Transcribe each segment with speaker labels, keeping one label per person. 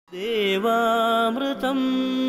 Speaker 1: ദേവാമൃതം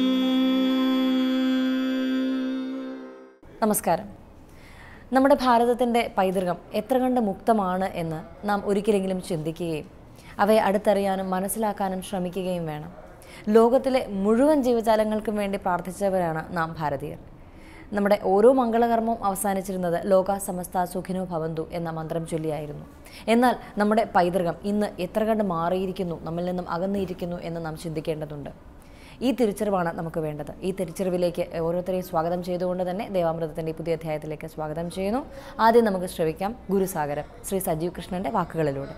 Speaker 2: നമസ്കാരം നമ്മുടെ ഭാരതത്തിൻ്റെ പൈതൃകം എത്ര കണ്ട് മുക്തമാണ് എന്ന് നാം ഒരിക്കലെങ്കിലും ചിന്തിക്കുകയും അവയെ അടുത്തറിയാനും മനസ്സിലാക്കാനും ശ്രമിക്കുകയും വേണം ലോകത്തിലെ മുഴുവൻ ജീവജാലങ്ങൾക്കും വേണ്ടി പ്രാർത്ഥിച്ചവരാണ് നാം ഭാരതീയർ നമ്മുടെ ഓരോ മംഗളകർമ്മവും അവസാനിച്ചിരുന്നത് ലോക സമസ്ത സുഖിനോ ഭവന്തു എന്ന മന്ത്രം ചൊല്ലിയായിരുന്നു എന്നാൽ നമ്മുടെ പൈതൃകം ഇന്ന് എത്ര കണ്ട് മാറിയിരിക്കുന്നു നമ്മിൽ നിന്നും അകന്നിരിക്കുന്നു എന്ന് നാം ചിന്തിക്കേണ്ടതുണ്ട് ഈ തിരിച്ചറിവാണ് നമുക്ക് വേണ്ടത് ഈ തിരിച്ചറിവിലേക്ക് ഓരോരുത്തരെയും സ്വാഗതം ചെയ്തുകൊണ്ട് തന്നെ ദേവാമൃതത്തിൻ്റെ പുതിയ അധ്യായത്തിലേക്ക് സ്വാഗതം ചെയ്യുന്നു ആദ്യം നമുക്ക് ശ്രവിക്കാം ഗുരുസാഗരം ശ്രീ സജീവ് കൃഷ്ണന്റെ വാക്കുകളിലൂടെ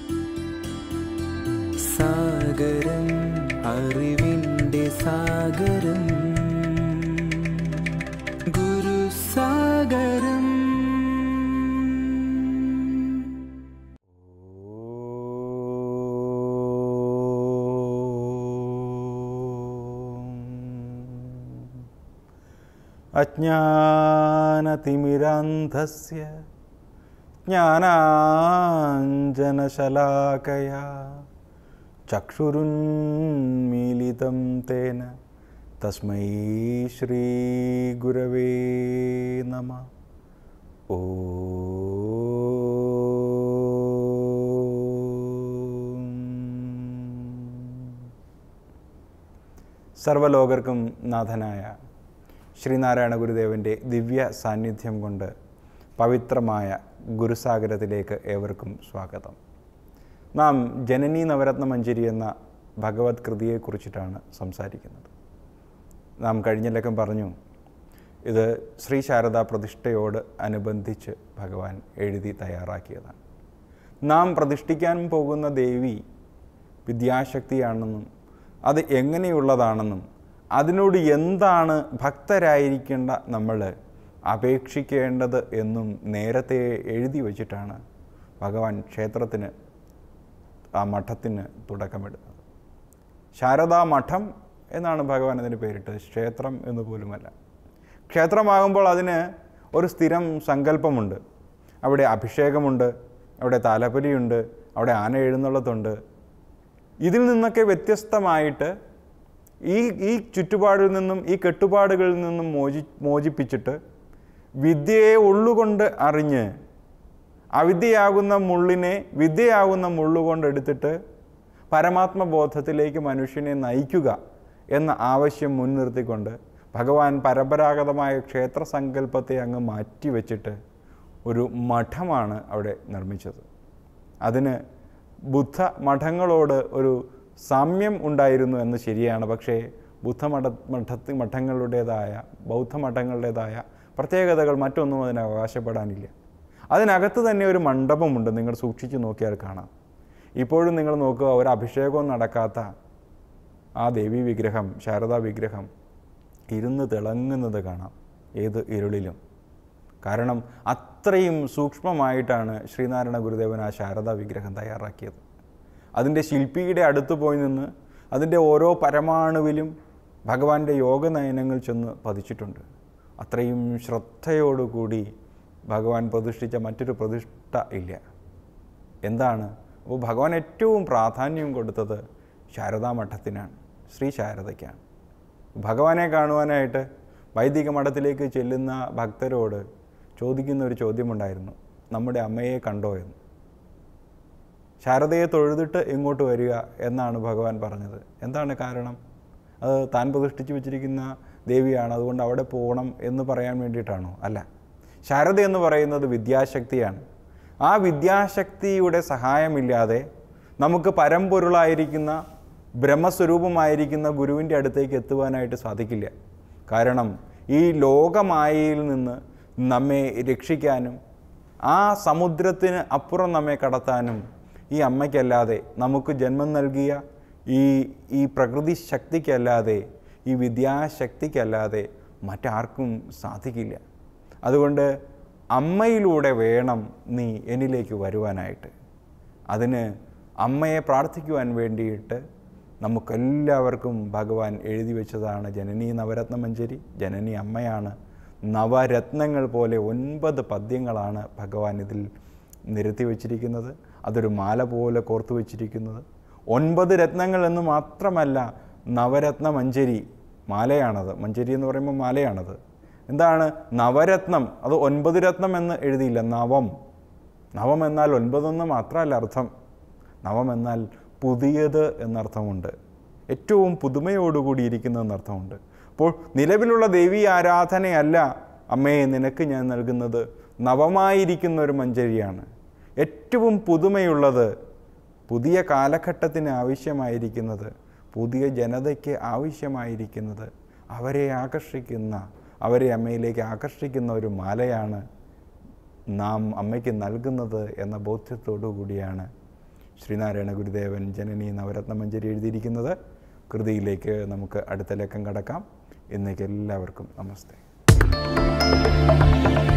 Speaker 3: സാഗരം അറിവിൻ്റെ സാഗരം ഗുരുസാഗരം
Speaker 4: അജ്ഞാനതിമിരാന്ധസ്യ ജ്ഞാനാഞ്ജനശലാകയാ ചക്ഷുരുന്മീലിതം തേന തസ്മൈ ശ്രീഗുരവേ നമ ഓം സർവലോകർക്കും നാഥനായ ശ്രീനാരായണ ഗുരുദേവൻ്റെ ദിവ്യ സാന്നിധ്യം കൊണ്ട് പവിത്രമായ ഗുരുസാഗരത്തിലേക്ക് ഏവർക്കും സ്വാഗതം നാം ജനനി നവരത്ന മഞ്ജരി എന്ന ഭഗവത് കൃതിയെക്കുറിച്ചിട്ടാണ് സംസാരിക്കുന്നത് നാം കഴിഞ്ഞ ലക്കം പറഞ്ഞു ഇത് ശ്രീ ശാരദാ പ്രതിഷ്ഠയോട് അനുബന്ധിച്ച് ഭഗവാൻ എഴുതി തയ്യാറാക്കിയതാണ് നാം പ്രതിഷ്ഠിക്കാൻ പോകുന്ന ദേവി വിദ്യാശക്തിയാണെന്നും അത് എങ്ങനെയുള്ളതാണെന്നും അതിനോട് എന്താണ് ഭക്തരായിരിക്കേണ്ട നമ്മൾ അപേക്ഷിക്കേണ്ടത് എന്നും നേരത്തെ എഴുതി വച്ചിട്ടാണ് ഭഗവാൻ ക്ഷേത്രത്തിന് ആ മഠത്തിന് തുടക്കമിടുന്നത് ശാരദാ മഠം എന്നാണ് ഭഗവാൻ അതിന് പേരിട്ടത് ക്ഷേത്രം എന്ന് പോലുമല്ല ക്ഷേത്രമാകുമ്പോൾ അതിന് ഒരു സ്ഥിരം സങ്കല്പമുണ്ട് അവിടെ അഭിഷേകമുണ്ട് അവിടെ താലപ്പൊലിയുണ്ട് അവിടെ ആന എഴുന്നള്ളത്തുണ്ട് ഇതിൽ നിന്നൊക്കെ വ്യത്യസ്തമായിട്ട് ഈ ഈ ചുറ്റുപാടിൽ നിന്നും ഈ കെട്ടുപാടുകളിൽ നിന്നും മോചി മോചിപ്പിച്ചിട്ട് വിദ്യയെ ഉള്ളുകൊണ്ട് അറിഞ്ഞ് അവിദ്യയാകുന്ന മുള്ളിനെ വിദ്യയാകുന്ന മുള്ളുകൊണ്ട് എടുത്തിട്ട് പരമാത്മബോധത്തിലേക്ക് മനുഷ്യനെ നയിക്കുക എന്ന ആവശ്യം മുൻനിർത്തിക്കൊണ്ട് ഭഗവാൻ പരമ്പരാഗതമായ ക്ഷേത്ര സങ്കല്പത്തെ അങ്ങ് മാറ്റിവെച്ചിട്ട് ഒരു മഠമാണ് അവിടെ നിർമ്മിച്ചത് അതിന് ബുദ്ധ മഠങ്ങളോട് ഒരു സാമ്യം ഉണ്ടായിരുന്നു എന്ന് ശരിയാണ് പക്ഷേ ബുദ്ധമഠ മഠത്തി മഠങ്ങളുടേതായ ബൗദ്ധമഠങ്ങളുടേതായ പ്രത്യേകതകൾ മറ്റൊന്നും അതിന് അവകാശപ്പെടാനില്ല അതിനകത്ത് തന്നെ ഒരു മണ്ഡപമുണ്ട് നിങ്ങൾ സൂക്ഷിച്ച് നോക്കിയാൽ കാണാം ഇപ്പോഴും നിങ്ങൾ നോക്കുക ഒരു അഭിഷേകവും നടക്കാത്ത ആ ദേവി വിഗ്രഹം ശാരദാ വിഗ്രഹം ഇരുന്ന് തിളങ്ങുന്നത് കാണാം ഏത് ഇരുളിലും കാരണം അത്രയും സൂക്ഷ്മമായിട്ടാണ് ശ്രീനാരായണ ഗുരുദേവൻ ആ ശാരദാ വിഗ്രഹം തയ്യാറാക്കിയത് അതിൻ്റെ ശില്പിയുടെ അടുത്ത് പോയി നിന്ന് അതിൻ്റെ ഓരോ പരമാണുവിലും ഭഗവാന്റെ യോഗനയനങ്ങൾ ചെന്ന് പതിച്ചിട്ടുണ്ട് അത്രയും ശ്രദ്ധയോടുകൂടി ഭഗവാൻ പ്രതിഷ്ഠിച്ച മറ്റൊരു പ്രതിഷ്ഠ ഇല്ല എന്താണ് അപ്പോൾ ഭഗവാൻ ഏറ്റവും പ്രാധാന്യം കൊടുത്തത് ശാരദാ മഠത്തിനാണ് ശ്രീ ശാരദയ്ക്കാണ് ഭഗവാനെ കാണുവാനായിട്ട് വൈദിക മഠത്തിലേക്ക് ചെല്ലുന്ന ഭക്തരോട് ചോദിക്കുന്ന ഒരു ചോദ്യമുണ്ടായിരുന്നു നമ്മുടെ അമ്മയെ കണ്ടോ എന്ന് ശാരദയെ തൊഴുതിട്ട് ഇങ്ങോട്ട് വരിക എന്നാണ് ഭഗവാൻ പറഞ്ഞത് എന്താണ് കാരണം അത് താൻ പ്രതിഷ്ഠിച്ച് വെച്ചിരിക്കുന്ന ദേവിയാണ് അതുകൊണ്ട് അവിടെ പോകണം എന്ന് പറയാൻ വേണ്ടിയിട്ടാണോ അല്ല ശാരദ എന്ന് പറയുന്നത് വിദ്യാശക്തിയാണ് ആ വിദ്യാശക്തിയുടെ സഹായമില്ലാതെ നമുക്ക് പരമ്പൊരുളായിരിക്കുന്ന ബ്രഹ്മസ്വരൂപമായിരിക്കുന്ന ഗുരുവിൻ്റെ അടുത്തേക്ക് എത്തുവാനായിട്ട് സാധിക്കില്ല കാരണം ഈ ലോകമായയിൽ നിന്ന് നമ്മെ രക്ഷിക്കാനും ആ സമുദ്രത്തിന് അപ്പുറം നമ്മെ കടത്താനും ഈ അമ്മയ്ക്കല്ലാതെ നമുക്ക് ജന്മം നൽകിയ ഈ ഈ പ്രകൃതി ശക്തിക്കല്ലാതെ ഈ വിദ്യാശക്തിക്കല്ലാതെ മറ്റാർക്കും സാധിക്കില്ല അതുകൊണ്ട് അമ്മയിലൂടെ വേണം നീ എന്നിലേക്ക് വരുവാനായിട്ട് അതിന് അമ്മയെ പ്രാർത്ഥിക്കുവാൻ വേണ്ടിയിട്ട് നമുക്കെല്ലാവർക്കും ഭഗവാൻ എഴുതി വെച്ചതാണ് ജനനി നവരത്ന മഞ്ജരി ജനനി അമ്മയാണ് നവരത്നങ്ങൾ പോലെ ഒൻപത് പദ്യങ്ങളാണ് ഭഗവാൻ ഇതിൽ നിരത്തി വച്ചിരിക്കുന്നത് അതൊരു മാല പോലെ കോർത്തു വച്ചിരിക്കുന്നത് ഒൻപത് രത്നങ്ങൾ എന്ന് മാത്രമല്ല നവരത്ന മഞ്ചരി മാലയാണത് മഞ്ചരി എന്ന് പറയുമ്പോൾ മാലയാണത് എന്താണ് നവരത്നം അത് ഒൻപത് രത്നം എന്ന് എഴുതിയില്ല നവം നവം എന്നാൽ ഒൻപതെന്ന് മാത്രമല്ല അർത്ഥം നവം എന്നാൽ പുതിയത് എന്നർത്ഥമുണ്ട് ഏറ്റവും പുതുമയോടുകൂടി ഇരിക്കുന്നു എന്നർത്ഥമുണ്ട് അപ്പോൾ നിലവിലുള്ള ദേവീ ആരാധനയല്ല അമ്മയെ നിനക്ക് ഞാൻ നൽകുന്നത് നവമായിരിക്കുന്ന ഒരു മഞ്ചരിയാണ് ഏറ്റവും പുതുമയുള്ളത് പുതിയ കാലഘട്ടത്തിന് ആവശ്യമായിരിക്കുന്നത് പുതിയ ജനതയ്ക്ക് ആവശ്യമായിരിക്കുന്നത് അവരെ ആകർഷിക്കുന്ന അവരെ അമ്മയിലേക്ക് ആകർഷിക്കുന്ന ഒരു മാലയാണ് നാം അമ്മയ്ക്ക് നൽകുന്നത് എന്ന ബോധ്യത്തോടു കൂടിയാണ് ശ്രീനാരായണ ഗുരുദേവൻ ജനനി നവരത്ന മഞ്ജരി എഴുതിയിരിക്കുന്നത് കൃതിയിലേക്ക് നമുക്ക് അടുത്ത ലക്കം കടക്കാം ഇന്നേക്ക് എല്ലാവർക്കും നമസ്തേ